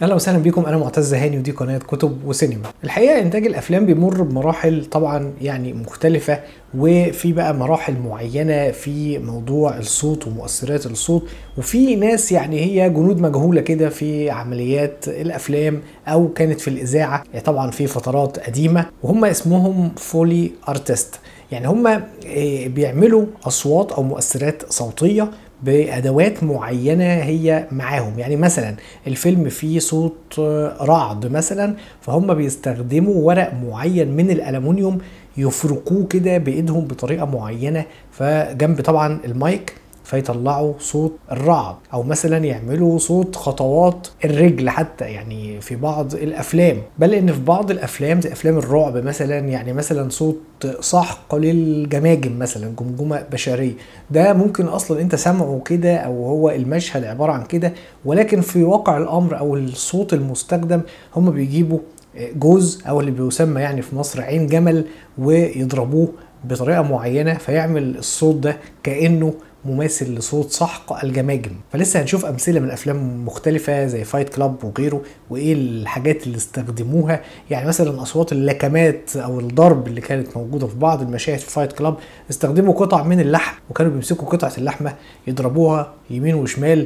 اهلا وسهلا بكم انا معتز هاني ودي قناه كتب وسينما الحقيقه انتاج الافلام بيمر بمراحل طبعا يعني مختلفه وفي بقى مراحل معينه في موضوع الصوت ومؤثرات الصوت وفي ناس يعني هي جنود مجهوله كده في عمليات الافلام او كانت في الاذاعه يعني طبعا في فترات قديمه وهم اسمهم فولي ارتست يعني هم بيعملوا اصوات او مؤثرات صوتيه بادوات معينه هي معاهم يعني مثلا الفيلم فيه صوت رعد مثلا فهم بيستخدموا ورق معين من الالومنيوم يفركوه كده بايدهم بطريقه معينه فجنب طبعا المايك فيطلعوا صوت الرعد او مثلا يعملوا صوت خطوات الرجل حتى يعني في بعض الافلام بل ان في بعض الافلام زي افلام الرعب مثلا يعني مثلا صوت سحق للجماجم مثلا جمجمه بشريه ده ممكن اصلا انت سامعه كده او هو المشهد عباره عن كده ولكن في واقع الامر او الصوت المستخدم هم بيجيبوا جوز او اللي بيسمى يعني في مصر عين جمل ويضربوه بطريقه معينه فيعمل الصوت ده كانه مماثل لصوت سحق الجماجم فلسه هنشوف امثله من افلام مختلفه زي فايت كلاب وغيره وايه الحاجات اللي استخدموها يعني مثلا اصوات اللكمات او الضرب اللي كانت موجوده في بعض المشاهد في فايت كلاب استخدموا قطع من اللحم وكانوا بيمسكوا قطعه اللحمه يضربوها يمين وشمال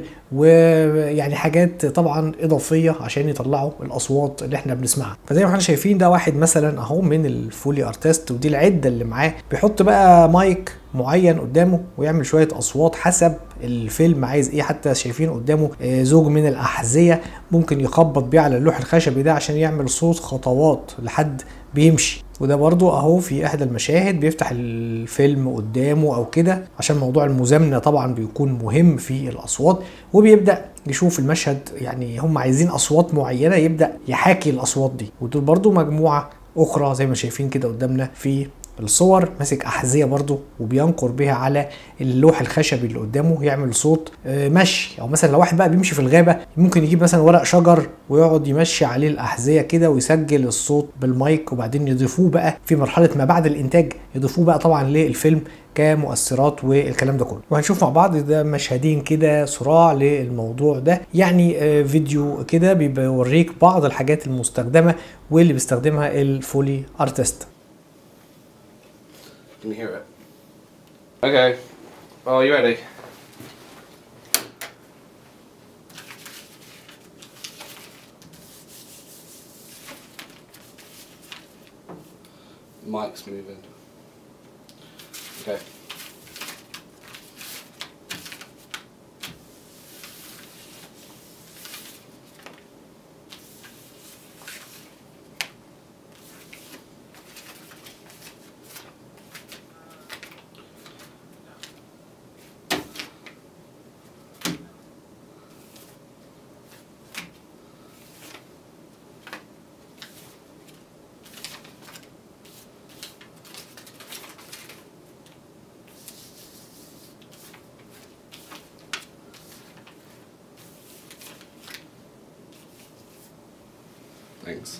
ويعني حاجات طبعا اضافيه عشان يطلعوا الاصوات اللي احنا بنسمعها فزي ما احنا شايفين ده واحد مثلا اهو من الفولي ارتست ودي العده اللي معاه بيحط بقى مايك معين قدامه ويعمل شويه اصوات حسب الفيلم عايز ايه حتى شايفين قدامه زوج من الاحذيه ممكن يخبط بيه على اللوح الخشبي ده عشان يعمل صوت خطوات لحد بيمشي وده برضو اهو في احدى المشاهد بيفتح الفيلم قدامه او كده عشان موضوع المزامنه طبعا بيكون مهم في الاصوات وبيبدا يشوف المشهد يعني هم عايزين اصوات معينه يبدا يحاكي الاصوات دي ودول برضو مجموعه اخرى زي ما شايفين كده قدامنا في الصور ماسك احذيه برضو وبينقر بها على اللوح الخشبي اللي قدامه يعمل صوت مشي او مثلا لو واحد بقى بيمشي في الغابه ممكن يجيب مثلا ورق شجر ويقعد يمشي عليه الاحذيه كده ويسجل الصوت بالمايك وبعدين يضيفوه بقى في مرحله ما بعد الانتاج يضيفوه بقى طبعا للفيلم كمؤثرات والكلام ده كله وهنشوف مع بعض ده مشهدين كده صراع للموضوع ده يعني فيديو كده بيوريك بعض الحاجات المستخدمه واللي بيستخدمها الفولي ارتست Can you hear it? Okay. Oh, you ready? Mike's moving. Okay. Thanks.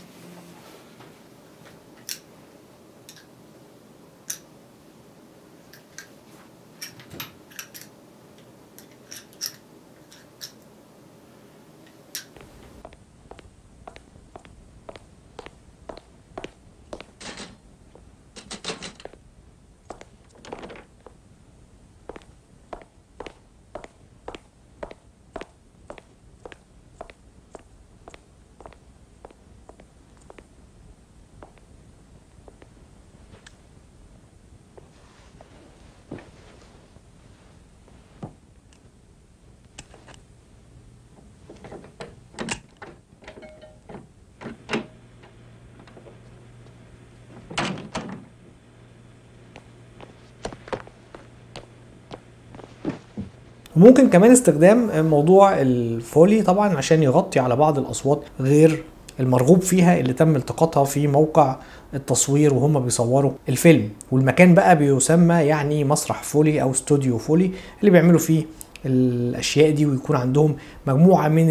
وممكن كمان استخدام موضوع الفولي طبعا عشان يغطي على بعض الاصوات غير المرغوب فيها اللي تم التقاطها في موقع التصوير وهم بيصوروا الفيلم والمكان بقى بيسمى يعني مسرح فولي او استوديو فولي اللي بيعملوا فيه الاشياء دي ويكون عندهم مجموعه من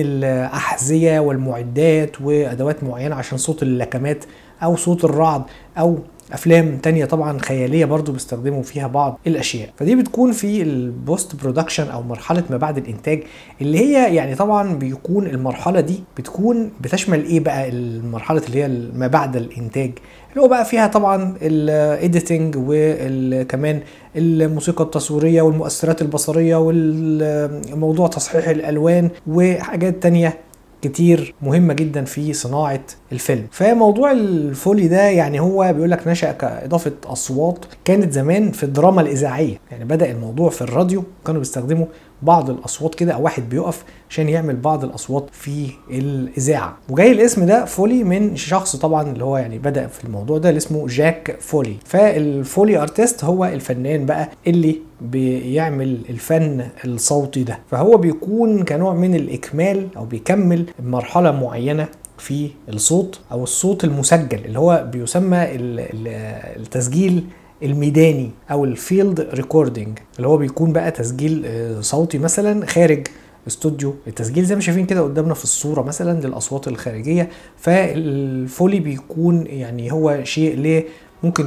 الاحذيه والمعدات وادوات معينه عشان صوت اللكمات او صوت الرعد او افلام تانية طبعا خياليه برضو بيستخدموا فيها بعض الاشياء فدي بتكون في البوست برودكشن او مرحله ما بعد الانتاج اللي هي يعني طبعا بيكون المرحله دي بتكون بتشمل ايه بقى المرحله اللي هي ما بعد الانتاج اللي هو بقى فيها طبعا الايديتنج وكمان الموسيقى التصويريه والمؤثرات البصريه والموضوع تصحيح الالوان وحاجات تانية كتير مهمة جدا في صناعة الفيلم فموضوع الفولي ده يعني هو بيقول لك نشأ كإضافة أصوات كانت زمان في الدراما الإذاعية يعني بدأ الموضوع في الراديو كانوا بيستخدموا بعض الاصوات كده او واحد بيقف عشان يعمل بعض الاصوات في الاذاعه وجاي الاسم ده فولي من شخص طبعا اللي هو يعني بدا في الموضوع ده اللي اسمه جاك فولي فالفولي ارتست هو الفنان بقى اللي بيعمل الفن الصوتي ده فهو بيكون كنوع من الاكمال او بيكمل مرحله معينه في الصوت او الصوت المسجل اللي هو بيسمى التسجيل الميداني او الفيلد ريكوردنج اللي هو بيكون بقى تسجيل صوتي مثلا خارج استوديو التسجيل زي ما شايفين كده قدامنا في الصوره مثلا للاصوات الخارجيه فالفولي بيكون يعني هو شيء ليه ممكن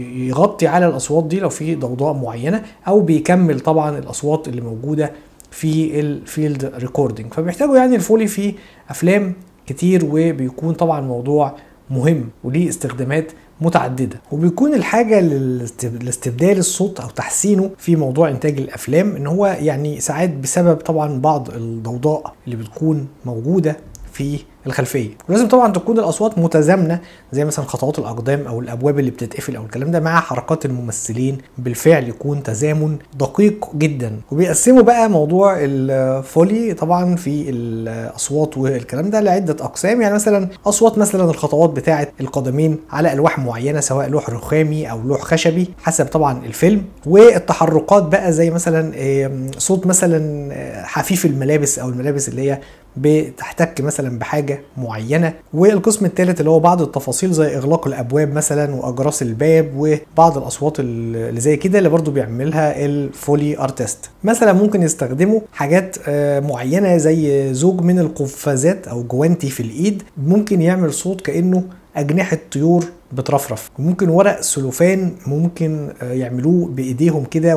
يغطي على الاصوات دي لو في ضوضاء معينه او بيكمل طبعا الاصوات اللي موجوده في الفيلد ريكوردنج فبيحتاجوا يعني الفولي في افلام كتير وبيكون طبعا موضوع مهم وليه استخدامات متعددة وبيكون الحاجة لاستبدال الصوت أو تحسينه في موضوع إنتاج الأفلام إن هو يعني ساعات بسبب طبعا بعض الضوضاء اللي بتكون موجودة في الخلفيه ولازم طبعا تكون الاصوات متزامنه زي مثلا خطوات الاقدام او الابواب اللي بتتقفل او الكلام ده مع حركات الممثلين بالفعل يكون تزامن دقيق جدا وبيقسموا بقى موضوع الفولي طبعا في الاصوات والكلام ده لعده اقسام يعني مثلا اصوات مثلا الخطوات بتاعه القدمين على الواح معينه سواء لوح رخامي او لوح خشبي حسب طبعا الفيلم والتحركات بقى زي مثلا صوت مثلا حفيف الملابس او الملابس اللي هي بتحتك مثلا بحاجه معينه والقسم الثالث اللي هو بعض التفاصيل زي اغلاق الابواب مثلا واجراس الباب وبعض الاصوات اللي زي كده اللي برضو بيعملها الفولي ارتست مثلا ممكن يستخدموا حاجات معينه زي زوج من القفازات او جوانتي في الايد ممكن يعمل صوت كانه اجنحه طيور بترفرف ممكن ورق سلوفان ممكن يعملوه بايديهم كده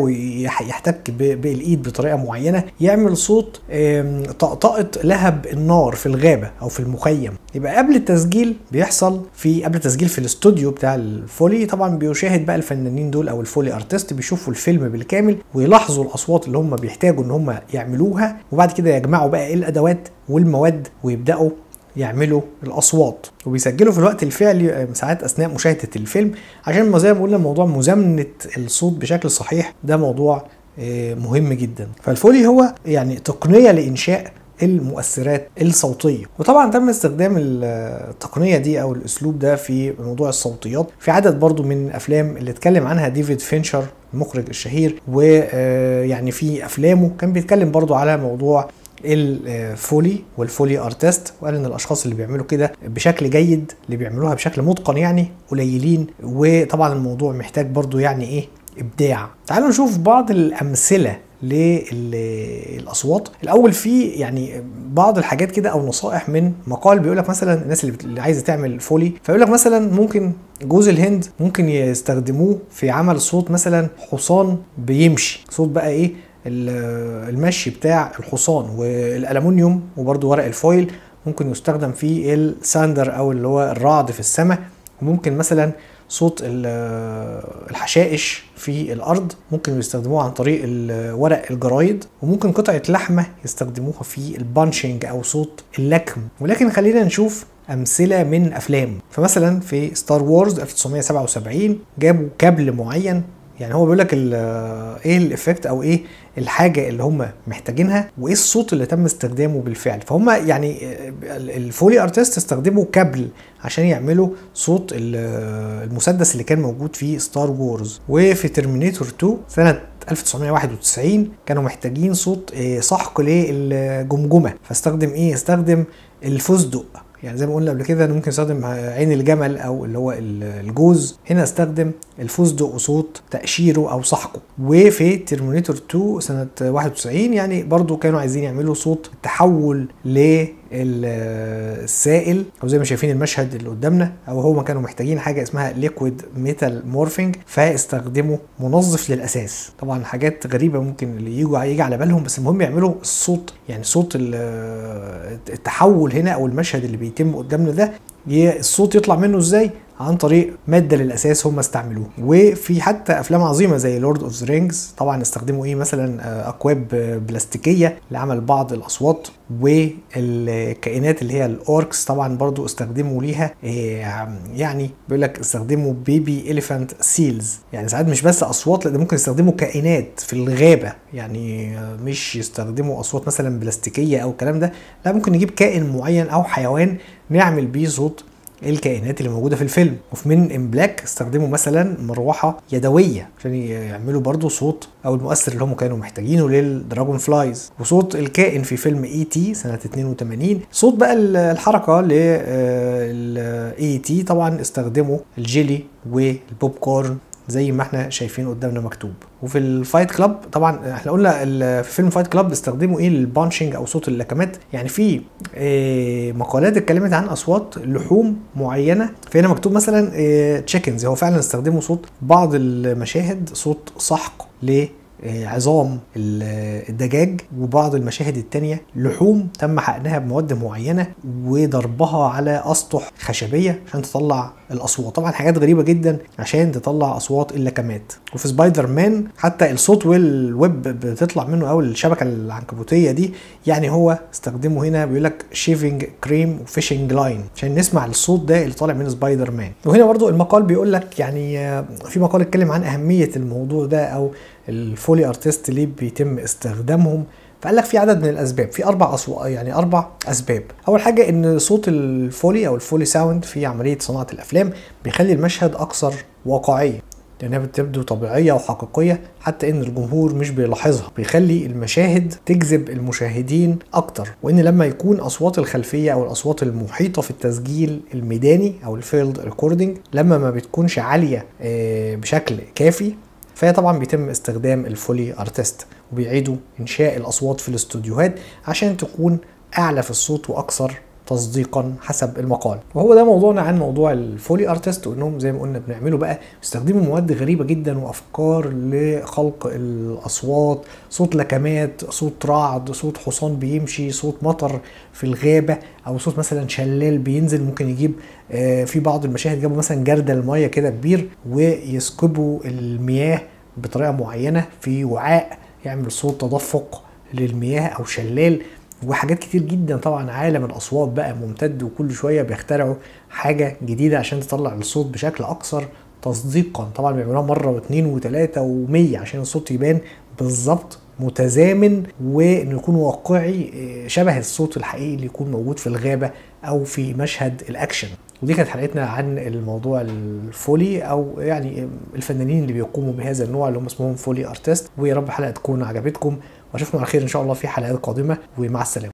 ويحتك بالايد بطريقه معينه يعمل صوت طقطقه لهب النار في الغابه او في المخيم يبقى قبل التسجيل بيحصل في قبل التسجيل في الاستوديو بتاع الفولي طبعا بيشاهد بقى الفنانين دول او الفولي ارتست بيشوفوا الفيلم بالكامل ويلاحظوا الاصوات اللي هم بيحتاجوا ان هم يعملوها وبعد كده يجمعوا بقى ايه الادوات والمواد ويبداوا يعملوا الاصوات وبيسجلوا في الوقت الفعلي ساعات اثناء مشاهده الفيلم عشان زي ما قلنا موضوع مزامنه الصوت بشكل صحيح ده موضوع مهم جدا فالفولي هو يعني تقنيه لانشاء المؤثرات الصوتيه وطبعا تم استخدام التقنيه دي او الاسلوب ده في موضوع الصوتيات في عدد برضو من الافلام اللي اتكلم عنها ديفيد فينشر المخرج الشهير ويعني في افلامه كان بيتكلم برضو على موضوع الفولي والفولي ارتست وقال ان الاشخاص اللي بيعملوا كده بشكل جيد اللي بيعملوها بشكل متقن يعني قليلين وطبعا الموضوع محتاج برضو يعني ايه ابداع تعالوا نشوف بعض الامثله للاصوات الاول في يعني بعض الحاجات كده او نصائح من مقال بيقول لك مثلا الناس اللي, اللي عايزه تعمل فولي فيقول لك مثلا ممكن جوز الهند ممكن يستخدموه في عمل صوت مثلا حصان بيمشي صوت بقى ايه المشي بتاع الحصان والالومنيوم وبرده ورق الفويل ممكن يستخدم في الساندر او اللي هو الرعد في السماء وممكن مثلا صوت الحشائش في الارض ممكن يستخدموها عن طريق ورق الجرايد وممكن قطعه لحمه يستخدموها في البانشنج او صوت اللكم ولكن خلينا نشوف امثله من افلام فمثلا في ستار وورز 1977 جابوا كابل معين يعني هو بيقول لك ايه الافكت او ايه الحاجه اللي هم محتاجينها وايه الصوت اللي تم استخدامه بالفعل فهم يعني الفولي ارتست استخدموا كابل عشان يعملوا صوت المسدس اللي كان موجود في ستار وورز وفي ترمينيتور 2 سنه 1991 كانوا محتاجين صوت سحق للجمجمه فاستخدم ايه استخدم الفستق يعني زي ما قلنا قبل كده ممكن استخدم عين الجمل او اللي هو الجوز هنا استخدم الفستق وصوت تقشيره او سحقه وفي ترمينيتور 2 سنه 91 يعني برضو كانوا عايزين يعملوا صوت تحول السائل او زي ما شايفين المشهد اللي قدامنا او هما كانوا محتاجين حاجه اسمها ليكويد ميتال مورفينج فاستخدموا منظف للاساس طبعا حاجات غريبه ممكن اللي يجوا يجي على بالهم بس المهم يعملوا الصوت يعني صوت التحول هنا او المشهد اللي بيتم قدامنا ده الصوت يطلع منه ازاي عن طريق ماده للاساس هم استعملوه وفي حتى افلام عظيمه زي لورد اوف ذا رينجز طبعا استخدموا ايه مثلا اكواب بلاستيكيه لعمل بعض الاصوات والكائنات اللي هي الاوركس طبعا برضو استخدموا ليها يعني بيقول لك استخدموا بيبي اليفانت سيلز يعني ساعات مش بس اصوات لا ده ممكن يستخدموا كائنات في الغابه يعني مش يستخدموا اصوات مثلا بلاستيكيه او الكلام ده لا ممكن نجيب كائن معين او حيوان نعمل بيه صوت الكائنات اللي موجوده في الفيلم وفي من ان بلاك استخدموا مثلا مروحه يدويه عشان يعملوا برضو صوت او المؤثر اللي هم كانوا محتاجينه للدراجون فلايز وصوت الكائن في فيلم اي تي سنه 82 صوت بقى الحركه للاي تي طبعا استخدموا الجيلي والبوب كورن زي ما احنا شايفين قدامنا مكتوب وفي الفايت كلاب طبعا احنا قلنا في فيلم فايت كلاب بيستخدموا ايه البانشنج او صوت اللكمات يعني في اه مقالات اتكلمت عن اصوات لحوم معينه فهنا مكتوب مثلا اه تشيكنز هو فعلا استخدموا صوت بعض المشاهد صوت سحق ل عظام الدجاج وبعض المشاهد التانية لحوم تم حقنها بمواد معينة وضربها على أسطح خشبية عشان تطلع الأصوات طبعا حاجات غريبة جدا عشان تطلع أصوات اللكمات وفي سبايدر مان حتى الصوت والويب بتطلع منه أو الشبكة العنكبوتية دي يعني هو استخدمه هنا بيقول لك شيفنج كريم وفيشنج لاين عشان نسمع الصوت ده اللي طالع من سبايدر مان وهنا برضو المقال بيقول لك يعني في مقال اتكلم عن أهمية الموضوع ده أو الفولي ارتست ليه بيتم استخدامهم فقال لك في عدد من الاسباب في اربع أسو... يعني اربع اسباب اول حاجه ان صوت الفولي او الفولي ساوند في عمليه صناعه الافلام بيخلي المشهد اكثر واقعيه لانها بتبدو طبيعيه وحقيقيه حتى ان الجمهور مش بيلاحظها بيخلي المشاهد تجذب المشاهدين اكتر وان لما يكون اصوات الخلفيه او الاصوات المحيطه في التسجيل الميداني او الفيلد ريكوردنج لما ما بتكونش عاليه بشكل كافي فهي طبعا بيتم استخدام الفولي ارتست وبيعيدوا انشاء الاصوات في الاستوديوهات عشان تكون اعلى في الصوت واكثر تصديقا حسب المقال وهو ده موضوعنا عن موضوع الفولي ارتست وانهم زي ما قلنا بنعمله بقى بيستخدموا مواد غريبه جدا وافكار لخلق الاصوات صوت لكمات صوت رعد صوت حصان بيمشي صوت مطر في الغابه او صوت مثلا شلال بينزل ممكن يجيب في بعض المشاهد جابوا مثلا جردل ميه كده كبير ويسكبوا المياه بطريقه معينه في وعاء يعمل صوت تدفق للمياه او شلال وحاجات كتير جدا طبعا عالم الاصوات بقى ممتد وكل شويه بيخترعوا حاجه جديده عشان تطلع الصوت بشكل اكثر تصديقا طبعا بيعملوها مره واثنين وثلاثه ومية عشان الصوت يبان بالظبط متزامن وانه يكون واقعي شبه الصوت الحقيقي اللي يكون موجود في الغابه او في مشهد الاكشن ودي كانت حلقتنا عن الموضوع الفولي او يعني الفنانين اللي بيقوموا بهذا النوع اللي هم اسمهم فولي ارتست ويا رب الحلقه تكون عجبتكم واشوفكم على خير ان شاء الله في حلقات قادمه ومع السلامه